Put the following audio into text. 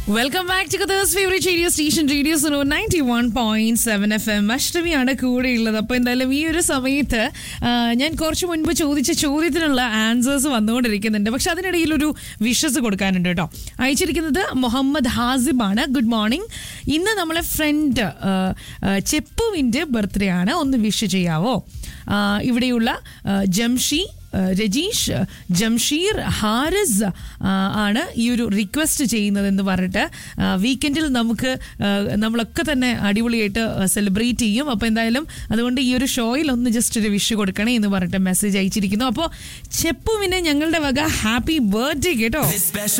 welcome back to Qatar's favourite radio station radio Suno ninety one point seven F M അഷ്ടമിയാണ് കൂടെയുള്ളത് അപ്പോൾ എന്തായാലും ഈ ഒരു സമയത്ത് ആ, ഞാൻ കുറച്ച് മുൻപ് ചോദിച്ച ചോദ്യത്തിനുള്ള ആൻസേഴ്സ് വന്നുകൊണ്ടിരിക്കുന്നുണ്ട് പക്ഷെ അതിനിടയിൽ ഒരു വിഷസ് കൊടുക്കാനുണ്ട് കേട്ടോ അയച്ചിരിക്കുന്നത് മുഹമ്മദ് ഹാസിബ് ആണ് ഗുഡ് മോർണിംഗ് ഇന്ന് നമ്മളെ ഫ്രണ്ട് ചെപ്പുവിൻ്റെ ബർത്ത്ഡേ ആണ് ഒന്ന് വിഷ് ചെയ്യാവോ ആ, ഇവിടെയുള്ള ആ, ജംഷി ആ, രജീഷ് ജംഷീർ ഹാരിസ് ആ, ആണ് ഈ ഒരു റിക്വസ്റ്റ് ചെയ്യുന്നതെന്ന് പറഞ്ഞിട്ട് വീക്കെൻഡിൽ നമുക്ക് ആ, നമ്മളൊക്കെ തന്നെ അടിപൊളിയായിട്ട് സെലിബ്രേറ്റ് ചെയ്യും അപ്പോൾ എന്തായാലും അതുകൊണ്ട് ഈ ഒരു ഷോയിൽ ഒന്ന് ജസ്റ്റ് ഒരു വിഷ് കൊടുക്കണേ എന്ന് പറഞ്ഞിട്ട് മെസ്സേജ് അയച്ചിരിക്കുന്നു അപ്പോൾ ചെപ്പുവിന് ഞങ്ങളുടെ വക ഹാപ്പി ബർത്ത്ഡേ കേട്ടോ